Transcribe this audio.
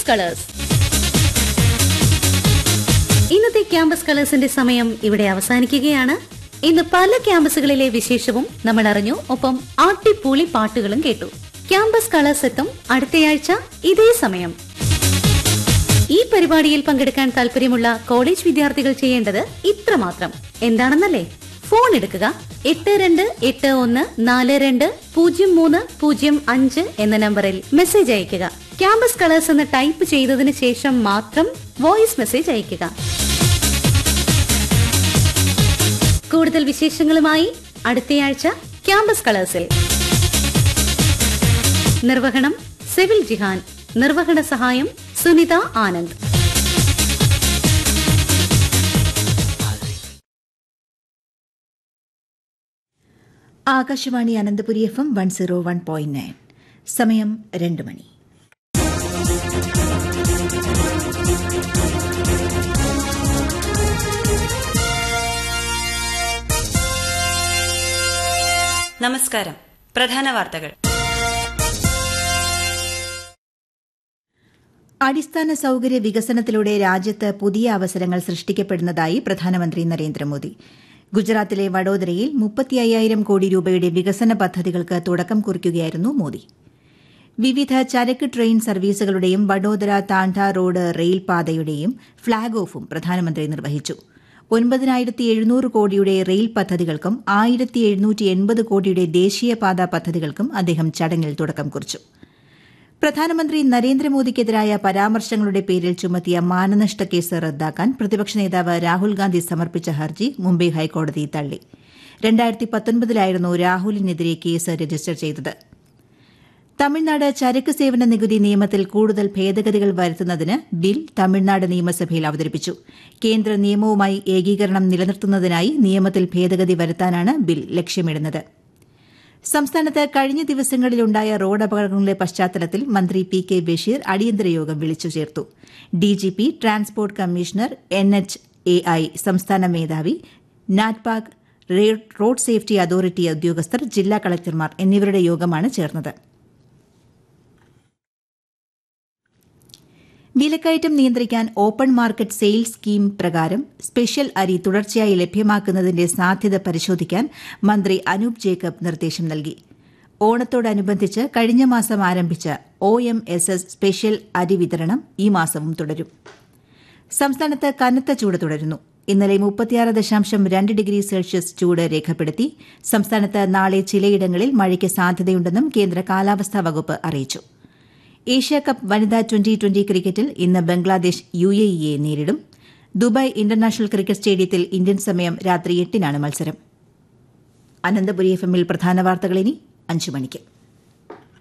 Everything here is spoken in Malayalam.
ക്യാമ്പസ് കളേഴ്സ് ഇന്നത്തെ ക്യാമ്പസ് കളേഴ്സിന്റെ സമയം ഇവിടെ അവസാനിക്കുകയാണ് ഇന്ന് പല ക്യാമ്പസുകളിലെ വിശേഷവും നമ്മൾ അറിഞ്ഞു ഒപ്പം ആട്ടിപ്പൂളി പാട്ടുകളും കേട്ടു ക്യാമ്പസ് കളേഴ്സ് എത്തും അടുത്തയാഴ്ച ഇതേ സമയം ഈ പരിപാടിയിൽ പങ്കെടുക്കാൻ താല്പര്യമുള്ള കോളേജ് വിദ്യാർത്ഥികൾ ചെയ്യേണ്ടത് ഇത്രമാത്രം എന്താണെന്നല്ലേ ഫോൺ എടുക്കുക എട്ട് രണ്ട് എട്ട് ഒന്ന് നാല് രണ്ട് പൂജ്യം മൂന്ന് പൂജ്യം അഞ്ച് എന്ന നമ്പറിൽ മെസ്സേജ് അയയ്ക്കുക ക്യാമ്പസ് കളേഴ്സ് എന്ന് ടൈപ്പ് ചെയ്തതിന് ശേഷം മാത്രം വോയിസ് മെസ്സേജ് അയയ്ക്കുക കൂടുതൽ വിശേഷങ്ങളുമായി അടുത്തയാഴ്ച ക്യാമ്പസ് കളേഴ്സിൽ നിർവഹണം സെവിൽ ജിഹാൻ നിർവഹണ സഹായം Sunitha Anand Akashvani Ananthapuri F M one zero one point nine സമയം രണ്ട് മണി നമസ്കാരം പ്രധാന വാർത്തകൾ അടിസ്ഥാന സൌകര്യ വികസനത്തിലൂടെ രാജ്യത്ത് പുതിയ അവസരങ്ങൾ സൃഷ്ടിക്കപ്പെടുന്നതായി പ്രധാനമന്ത്രി നരേന്ദ്രമോദി ഗുജറാത്തിലെ വഡോദരയിൽ മുപ്പത്തി അയ്യായിരം കോടി രൂപയുടെ വികസന പദ്ധതികൾക്ക് തുടക്കം കുറിക്കുകയായിരുന്നു മോദി വിവിധ ചരക്ക് ട്രെയിൻ സർവീസുകളുടെയും വഡോദര താണ്ഡ റോഡ് റെയിൽ പാതയുടെയും ഫ്ളാഗ് ഓഫും പ്രധാനമന്ത്രി നിർവഹിച്ചു ഒൻപതിനായിരത്തി എഴുന്നൂറ് കോടിയുടെ റെയിൽ പദ്ധതികൾക്കും ആയിരത്തി എഴുന്നൂറ്റി എൺപത് കോടിയുടെ ദേശീയപാത പദ്ധതികൾക്കും അദ്ദേഹം ചടങ്ങിൽ തുടക്കം കുറിച്ചു പ്രധാനമന്ത്രി നരേന്ദ്രമോദിക്കെതിരായ പരാമർശങ്ങളുടെ പേരിൽ ചുമത്തിയ മാനനഷ്ട കേസ് റദ്ദാക്കാൻ പ്രതിപക്ഷ നേതാവ് രാഹുൽ ഗാന്ധി സമർപ്പിച്ച ഹർജി മുംബൈ ഹൈക്കോടതി തള്ളി രണ്ടായിരത്തി പത്തൊൻപതിലായിരുന്നു രാഹുലിനെതിരെ കേസ് രജിസ്റ്റർ ചെയ്തത് തമിഴ്നാട് ചരക്ക് സേവന നികുതി നിയമത്തിൽ കൂടുതൽ ഭേദഗതികൾ വരുത്തുന്നതിന് ബിൽ തമിഴ്നാട് നിയമസഭയിൽ അവതരിപ്പിച്ചു കേന്ദ്ര നിയമവുമായി ഏകീകരണം നിലനിർത്തുന്നതിനായി നിയമത്തിൽ ഭേദഗതി വരുത്താനാണ് ബിൽ ലക്ഷ്യമിടുന്നത് സംസ്ഥാനത്ത് കഴിഞ്ഞ ദിവസങ്ങളിലുണ്ടായ റോഡ് അപകടങ്ങളുടെ പശ്ചാത്തലത്തിൽ മന്ത്രി പി കെ ബഷീർ അടിയന്തര യോഗം വിളിച്ചു ചേർത്തു DGP transport commissioner N H A I സംസ്ഥാന മേധാവി നാറ്റ്പാക് റോഡ് സേഫ്റ്റി അതോറിറ്റി ഉദ്യോഗസ്ഥർ ജില്ലാ കളക്ടർമാർ എന്നിവരുടെ യോഗമാണ് ചേർന്നത് വിലക്കയറ്റം നിയന്ത്രിക്കാൻ ഓപ്പൺ മാർക്കറ്റ് സെയിൽസ് സ്കീം പ്രകാരം സ്പെഷ്യൽ അരി തുടർച്ചയായി ലഭ്യമാക്കുന്നതിന്റെ സാധ്യത പരിശോധിക്കാൻ മന്ത്രി അനൂപ് ജേക്കബ് നിർദ്ദേശം നൽകി ഓണത്തോടനുബന്ധിച്ച് കഴിഞ്ഞ മാസം ആരംഭിച്ച O M S S special അരി വിതരണം ഈ മാസവും തുടരും സംസ്ഥാനത്ത് കനത്ത ചൂട് തുടരുന്നു ഇന്നലെ മുപ്പത്തിയാറ് ദശാംശം രണ്ട് ഡിഗ്രി സെൽഷ്യസ് ചൂട് രേഖപ്പെടുത്തി സംസ്ഥാനത്ത് നാളെ ചിലയിടങ്ങളിൽ മഴയ്ക്ക് സാധ്യതയുണ്ടെന്നും കേന്ദ്ര കാലാവസ്ഥാ വകുപ്പ് അറിയിച്ചു ഏഷ്യാകപ്പ് വനിതാ ട്വന്റി ട്വന്റി ക്രിക്കറ്റിൽ ഇന്ന് ബംഗ്ലാദേശ് യു എ ഇയെ നേരിടും ദുബായ് ഇന്റർനാഷണൽ ക്രിക്കറ്റ് സ്റ്റേഡിയത്തിൽ ഇന്ത്യൻ സമയം രാത്രി എട്ടിനാണ് മത്സരം അനന്തപുരി എഫ് എമ്മിൽ പ്രധാന വാർത്തകൾ ഇനി അഞ്ചു മണിക്ക്